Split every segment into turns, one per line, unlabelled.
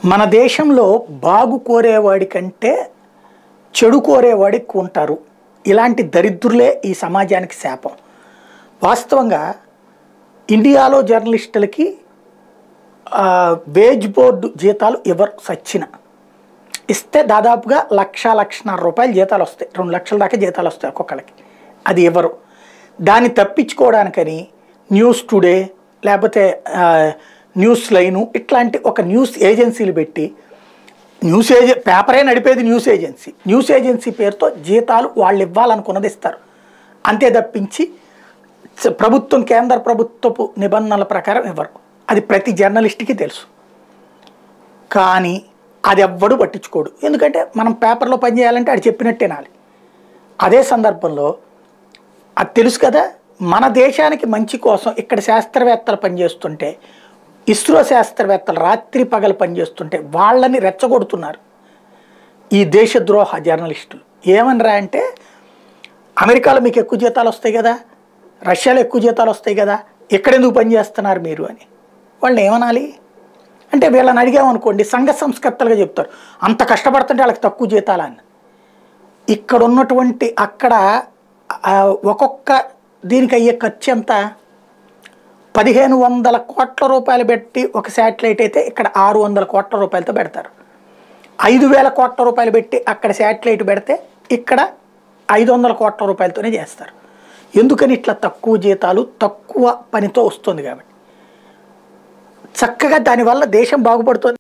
మన దేశంలో బాగు కోరేవాడి కంటే చెడు కోరేవాడు ఎక్కువ ఉంటారు ఇలాంటి దరిద్రులే ఈ సమాజానికి శాపం వాస్తవంగా ఇండియాలో జర్నలిస్టులకి ఆ, వేజ్ బోర్డు జీతాలు ఎవరు సచ్చిన ఇస్తే దాదాపుగా లక్ష లక్షన్నర రూపాయలు జీతాలు వస్తాయి రెండు లక్షల దాకా జీతాలు వస్తాయి ఒక్కొక్కరికి అది ఎవరు దాన్ని తప్పించుకోవడానికని న్యూస్ టుడే లేకపోతే ఆ, న్యూస్ లైను ఇట్లాంటి ఒక న్యూస్ ఏజెన్సీలు పెట్టి న్యూస్ ఏజె పేపరే నడిపేది న్యూస్ ఏజెన్సీ న్యూస్ ఏజెన్సీ పేరుతో జీతాలు వాళ్ళు ఇవ్వాలనుకున్నది ఇస్తారు అంతే తప్పించి స- ప్రభుత్వం కేంద్ర ప్రభుత్వపు నిబంధనల ప్రకారం ఇవ్వరు అది ప్రతి జర్నలిస్ట్కి తెలుసు కానీ అది ఎవ్వడు పట్టించుకోడు ఎందుకంటే మనం పేపర్లో పనిచేయాలంటే అది చెప్పినట్టే వినాలి అదే సందర్భంలో అది తెలుసు కదా మన దేశానికి మంచి కోసం ఇక్కడ శాస్త్రవేత్తలు పనిచేస్తుంటే ఇస్రో శాస్త్రవేత్తలు రాత్రి పగలు పనిచేస్తుంటే వాళ్ళని రెచ్చగొడుతున్నారు ఈ దేశద్రోహ జర్నలిస్టులు ఏమనరా అంటే అమెరికాలో మీకు ఎక్కువ జీతాలు వస్తాయి కదా రష్యాలో ఎక్కువ జీతాలు వస్తాయి కదా ఎక్కడెందుకు పనిచేస్తున్నారు మీరు అని వాళ్ళని ఏమనాలి అంటే వీళ్ళని అడిగామనుకోండి సంఘ సంస్కర్తలుగా చెప్తారు అంత కష్టపడుతుంటే వాళ్ళకి తక్కువ జీతాలా అని ఇక్కడ ఉన్నటువంటి అక్కడ ఆ, ఒక్కొక్క దీనికి అయ్యే ఖర్చు ఎంత పదిహేను వందల కోట్ల రూపాయలు పెట్టి ఒక శాటిలైట్ అయితే ఇక్కడ ఆరు వందల కోట్ల రూపాయలతో పెడతారు ఐదు వేల కోట్ల రూపాయలు పెట్టి అక్కడ శాటిలైట్ పెడితే ఇక్కడ ఐదు వందల కోట్ల రూపాయలతోనే చేస్తారు ఎందుకని ఇట్లా తక్కువ జీతాలు తక్కువ పనితో వస్తుంది కాబట్టి చక్కగా దానివల్ల దేశం బాగుపడుతుంది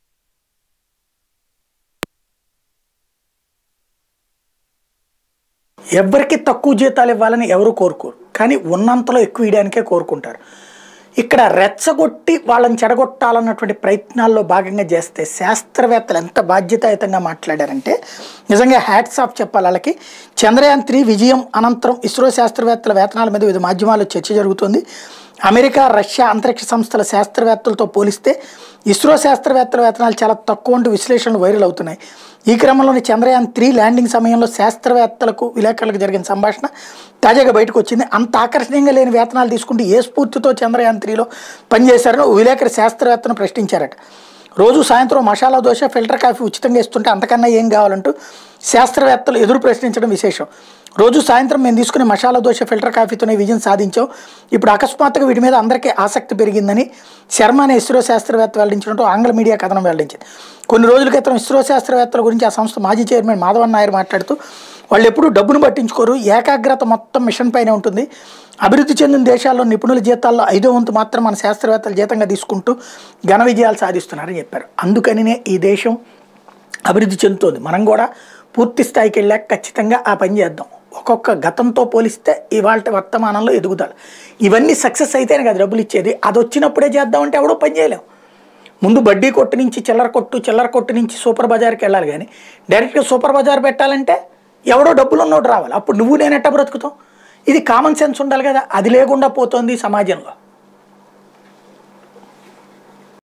ఎవరికి తక్కువ జీతాలు ఇవ్వాలని ఎవరు కోరుకోరు కానీ ఉన్నంతలో ఎక్కువ ఇవ్వడానికే కోరుకుంటారు ఇక్కడ రెచ్చగొట్టి వాళ్ళని చెడగొట్టాలన్నటువంటి ప్రయత్నాల్లో భాగంగా చేస్తే శాస్త్రవేత్తలు ఎంత బాధ్యతాయుతంగా మాట్లాడారంటే నిజంగా హ్యాట్స్ ఆఫ్ చెప్పాలి వాళ్ళకి చంద్రయాన్ త్రీ విజయం అనంతరం ఇస్రో శాస్త్రవేత్తల వేతనాల మీద వివిధ మాధ్యమాల్లో చర్చ జరుగుతుంది అమెరికా రష్యా అంతరిక్ష సంస్థల శాస్త్రవేత్తలతో పోలిస్తే ఇస్రో శాస్త్రవేత్తల వేతనాలు చాలా తక్కువ అంటూ విశ్లేషణలు వైరల్ అవుతున్నాయి ఈ క్రమంలోని చంద్రయాన్ త్రీ ల్యాండింగ్ సమయంలో శాస్త్రవేత్తలకు విలేకరులకు జరిగిన సంభాషణ తాజాగా బయటకు వచ్చింది అంత ఆకర్షణీయంగా లేని వేతనాలు తీసుకుంటే ఏ స్ఫూర్తితో చంద్రయాన్ త్రీలో పనిచేశారని ఓ విలేకరి శాస్త్రవేత్తను ప్రశ్నించారట రోజు సాయంత్రం మసాలా దోశ ఫిల్టర్ కాఫీ ఉచితంగా ఇస్తుంటే అంతకన్నా ఏం కావాలంటూ శాస్త్రవేత్తలు ఎదురు ప్రశ్నించడం విశేషం రోజు సాయంత్రం మేము తీసుకునే మసాలా దోశ ఫిల్టర్ కాఫీతోనే విజయం సాధించాం ఇప్పుడు అకస్మాత్తుగా వీటి మీద అందరికీ ఆసక్తి పెరిగిందని శర్మ అనే ఇస్రో శాస్త్రవేత్త వెల్లడించినట్టు ఆంగ్ల మీడియా కథనం వెల్లడించింది కొన్ని రోజుల క్రితం ఇస్రో శాస్త్రవేత్తల గురించి ఆ సంస్థ మాజీ చైర్మన్ మాధవన్ నాయర్ మాట్లాడుతూ వాళ్ళు ఎప్పుడూ డబ్బును పట్టించుకోరు ఏకాగ్రత మొత్తం మిషన్ పైనే ఉంటుంది అభివృద్ధి చెందిన దేశాల్లో నిపుణుల జీతాల్లో ఐదో వంతు మాత్రం మన శాస్త్రవేత్తలు జీతంగా తీసుకుంటూ ఘన విజయాలు సాధిస్తున్నారని చెప్పారు అందుకనినే ఈ దేశం అభివృద్ధి చెందుతోంది మనం కూడా పూర్తి స్థాయికి వెళ్ళాక ఖచ్చితంగా ఆ పని చేద్దాం ఒక్కొక్క గతంతో పోలిస్తే ఇవాళ వర్తమానంలో ఎదుగుదల ఇవన్నీ సక్సెస్ అయితేనే కదా డబ్బులు ఇచ్చేది అది వచ్చినప్పుడే చేద్దామంటే ఎవడో పని చేయలేం ముందు బడ్డీ కొట్టు నుంచి చిల్లర కొట్టు చిల్లర కొట్టు నుంచి సూపర్ బజార్కి వెళ్ళాలి కానీ డైరెక్ట్గా సూపర్ బజార్ పెట్టాలంటే ఎవడో డబ్బులు ఉన్నోడు రావాలి అప్పుడు నువ్వు నేనెట్ట బ్రతుకుతాం ఇది కామన్ సెన్స్ ఉండాలి కదా అది లేకుండా పోతోంది ఈ సమాజంలో